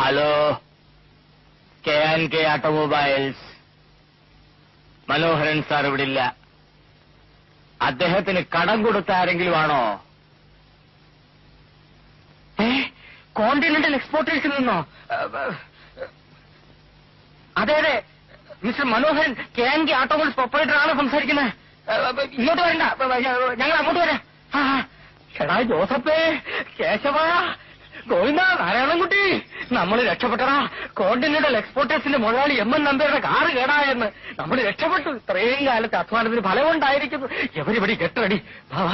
Hello K and K automobiles Manoharan sir ഇവിടെ ഇല്ല അദ്ദേഹത്തിന് കടം കൊടുത്ത ആരെങ്കിലും ആണോ ഏ കോണ്ടിനെന്റൽ എക്സ്പോർട്ടേഴ്സിൽ നിന്നോ അതെ അതെ mister Manoharan K and K automobiles proprietor ആണ് സംസാരിക്കുന്നത് ഇങ്ങോട്ട് വരണ്ട ഞങ്ങൾ അങ്ങോട്ട് വരാം ആ, ആ. എടാ ജോസഫേ കേശവ ഗോവിന്ദ നാരായണൻകുട്ടി നമ്മൾ രക്ഷപ്പെട്ടടാ കോണ്ടിനെന്റൽ എക്സ്പോർട്ടേഴ്സിന്റെ മുതലാളി എം എൻ നമ്പിയുടെ കാറ് കേടായെന്ന് നമ്മൾ രക്ഷപ്പെട്ടു ഇത്രയും കാലത്തെ അധ്വാനത്തിന് ഫലമുണ്ടായിരിക്കുന്നു എവരിപടി കെട്ടടി വാ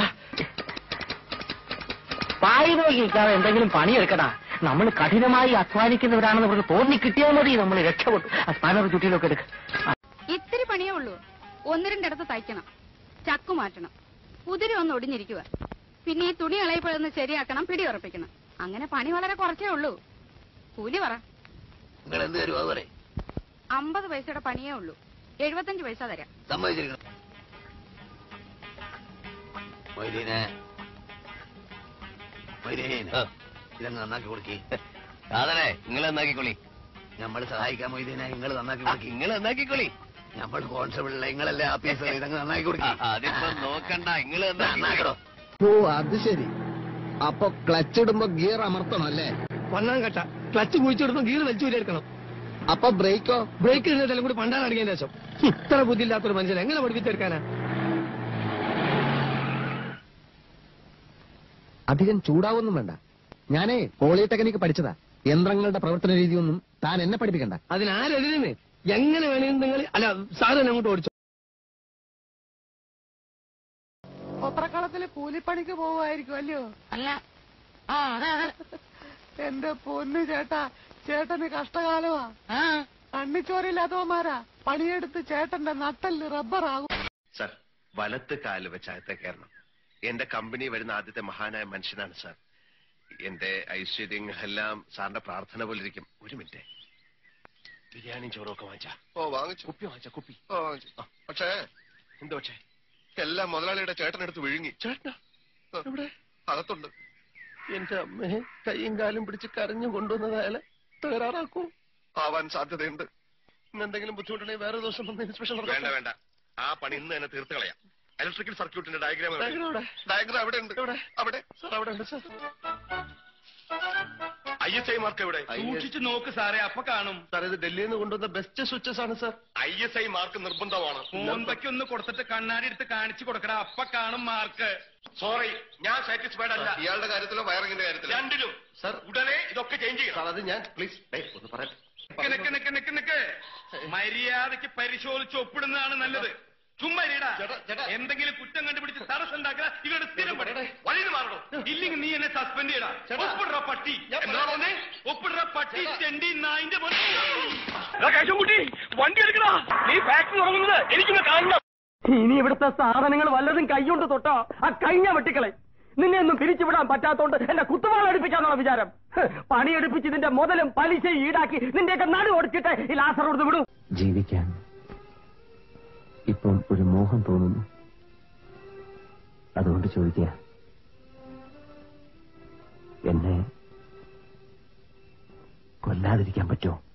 പായി നോക്കി നിൽക്കാതെ എന്തെങ്കിലും പണിയെടുക്കടാ നമ്മൾ കഠിനമായി അധ്വാനിക്കുന്നവരാണെന്ന് അവർക്ക് തോന്നി കിട്ടിയാൽ മതി നമ്മൾ രക്ഷപ്പെട്ടു ആ സ്പാനർ ചുറ്റിയിലൊക്കെ എടുക്ക ഇത്തിരി പണിയേ ഉള്ളൂ ഒന്ന് രണ്ടിടത്ത് തയ്ക്കണം ചക്കു മാറ്റണം കുതിര ഒന്ന് ഒടിഞ്ഞിരിക്കുക പിന്നെ ഈ തുണി ഇളയപ്പോഴൊന്ന് ശരിയാക്കണം പിടി ഉറപ്പിക്കണം അങ്ങനെ പണി വളരെ കുറച്ചേ ഉള്ളൂ കൂലി പറ നിങ്ങൾ എന്ത് തരുമോ അത് പറയും അമ്പത് പൈസയുടെ പണിയേ ഉള്ളൂ എഴുപത്തഞ്ച് പൈസ തരാം സമ്മതിച്ചിരിക്കണം മൊയ്തീനെ മൊയ്തീൻ ഇതങ്ങ് നന്നാക്കി കൊടുക്കി സാധനെ നിങ്ങൾ നന്നാക്കിക്കൊള്ളി നമ്മൾ സഹായിക്കാൻ മൊയ്തീനെ നിങ്ങൾ നന്നാക്കി കൊടുക്കി നിങ്ങൾ നന്നാക്കിക്കൊള്ളി നമ്മൾ കോൺസ്റ്റബിളിലെ നിങ്ങളല്ലേ ആഫീസർ ഇതങ്ങ് നന്നാക്കി കൊടുക്കി അതിപ്പോ നോക്കണ്ട നിങ്ങൾ നന്നാക്കടോ ഓ അത് ശരി അപ്പൊ ക്ലച്ച് ഇടുമ്പോ ഗിയർ അമർത്തണം അല്ലേ ഒന്നാം ഘട്ട ക്ലച്ച് കുഴിച്ചെടുത്ത് ഗീർ വലിച്ചു എടുക്കണം അപ്പൊ ബ്രേക്കോ ബ്രേക്ക് ഇടുന്നതെല്ലാം കൂടി പണ്ടാണ് അടിക്കാൻ ശേഷം ഇത്ര ബുദ്ധിയില്ലാത്തൊരു മനുഷ്യൻ എങ്ങനെ പഠിപ്പിച്ചെടുക്കാനാ അധികം ചൂടാവൊന്നും വേണ്ട ഞാനേ പോളിടെക്നിക്ക് പഠിച്ചതാ യന്ത്രങ്ങളുടെ പ്രവർത്തന രീതിയൊന്നും താൻ എന്നെ പഠിപ്പിക്കണ്ട അതിനാരെതിരെന്ന് എങ്ങനെ വേണമെങ്കിലും നിങ്ങൾ അല്ല സാധനം അങ്ങോട്ട് ഓടിച്ചു പത്രക്കളത്തില് കൂലിപ്പണിക്ക് പോവുമായിരിക്കും അല്ലയോ അല്ല ആ അതെ അതെ എന്റെ പൊന്നു ചേട്ടാ ചേട്ടന് കഷ്ടകാലമാ ആ കണ്ണിച്ചോരില്ലാത്തവന്മാരാ പണിയെടുത്ത് ചേട്ടന്റെ നട്ടല് റബ്ബറാകും സർ വലത്ത് കാല് വെച്ച് അകത്തെ കയറണം എന്റെ കമ്പനി വരുന്ന ആദ്യത്തെ മഹാനായ മനുഷ്യനാണ് സാർ എന്റെ ഐശ്വര്യങ്ങളെല്ലാം സാറിന്റെ പ്രാർത്ഥന പോലെ ഇരിക്കും ഒരു മിനിറ്റ് ബിരിയാണിയും ചോറും ഒക്കെ വാങ്ങിച്ചാ ഓ വാങ്ങിച്ചു കുപ്പി വാങ്ങിച്ച കുപ്പി ഓ വാങ്ങിച്ചു പക്ഷേ എന്താ പക്ഷേ എല്ലാം മുതലാളിയുടെ ചേട്ടനെടുത്ത് വിഴുങ്ങി ചേട്ടനാ ഇവിടെ അകത്തുണ്ട് എന്റെ അമ്മയെ കൈയും കാലും പിടിച്ച് കരഞ്ഞു കൊണ്ടുവന്നത് അയാളെ തകരാറാക്കൂ ആവാൻ സാധ്യതയുണ്ട് ഇന്ന് എന്തെങ്കിലും ബുദ്ധിമുട്ടുണ്ടെങ്കിൽ വേറെ ദിവസം വന്ന് ഇൻസ്പെക്ഷൻ വേണ്ട വേണ്ട ആ പണി ഇന്ന് തന്നെ തീർത്ത് കളയാം ഇലക്ട്രിക്കൽ സർക്യൂട്ടിന്റെ ഡയഗ്രാം Diagram എവിടെ? ഡയഗ്രാം അവിടെ ഉണ്ട് എവിടെ? അവിടെ സാർ അവിടെ ഉണ്ട് sir I S I mark എവിടെ സൂക്ഷിച്ചു നോക്ക് സാറേ അപ്പൊ കാണും സാർ ഇത് ഡൽഹിയിൽ നിന്ന് കൊണ്ടുവന്ന ബെസ്റ്റ് സ്വിച്ചസ് ആണ് sir I S I mark നിർബന്ധമാണ് മോന്തയ്ക്ക് ഒന്ന് കൊടുത്തിട്ട് കണ്ണാടി എടുത്ത് കാണിച്ചു കൊടുക്കടാ അപ്പൊ കാണും മാർക്ക് സോറി ഞാൻ സാറ്റിസ്ഫൈഡ് അല്ല ഇയാളുടെ കാര്യത്തിലോ വയറിംഗിന്റെ കാര്യത്തിലോ രണ്ടിലും സാർ ഉടനെ ഇതൊക്കെ ചേഞ്ച് ചെയ്യണം സാർ അത് ഞാൻ പ്ലീസ് ഒന്ന് പറയട്ടെ നിക്ക് നിക്ക് നിക്ക് നിക്ക് മര്യാദക്ക് പരിശോധിച്ച് ഒപ്പിടുന്നതാണ് നല്ലത് ചുമ്മാ ഇരിടാ. ചേട്ടാ, ചേട്ടാ. എന്തെങ്കിലും കുറ്റം കണ്ടുപിടിച്ച് തടസ്സം ഉണ്ടാക്കുക ഇവരുടെ സ്ഥിരം പണി വഴിയിൽ മാറണം ഇല്ലെങ്കിൽ നീ എന്നെ സസ്പെൻഡ് ചെയ്യടാ ചേട്ടാ. ഒപ്പിടുற പട്ടി എന്താ പറഞ്ഞേ? ഒപ്പിടുற പട്ടി ചെണ്ടി നായിന്റെ കുട്ടി വണ്ടി എടുക്കടാ നീ ഫാക്ടറി തുടങ്ങുന്നത് എനിക്കൊന്ന് കാണണം ഇനി ഇവിടുത്തെ സാധനങ്ങൾ വല്ലതും കൈകൊണ്ട് തൊട്ടോ ആ കഴിഞ്ഞ വെട്ടിക്കളെ നിന്നെ ഒന്നും പിരിച്ചുവിടാൻ പറ്റാത്തോണ്ട് എന്റെ കുത്തുവാൾ അടുപ്പിക്കാന്നുള്ള വിചാരം ഹ്, പണിയെടുപ്പിച്ച് ഇതിന്റെ മുതലും പലിശയും ഈടാക്കി നിന്റെയൊക്കെ നടു ഒടിച്ചിട്ട് ഈ ലാസർ കൊടുത്ത് വിടും ജീവിക്കാൻ ഇപ്പം ഒരു മോഹം തോന്നുന്നു അതുകൊണ്ട് ചോദിക്കുക എന്നെ കൊല്ലാതിരിക്കാൻ പറ്റുമോ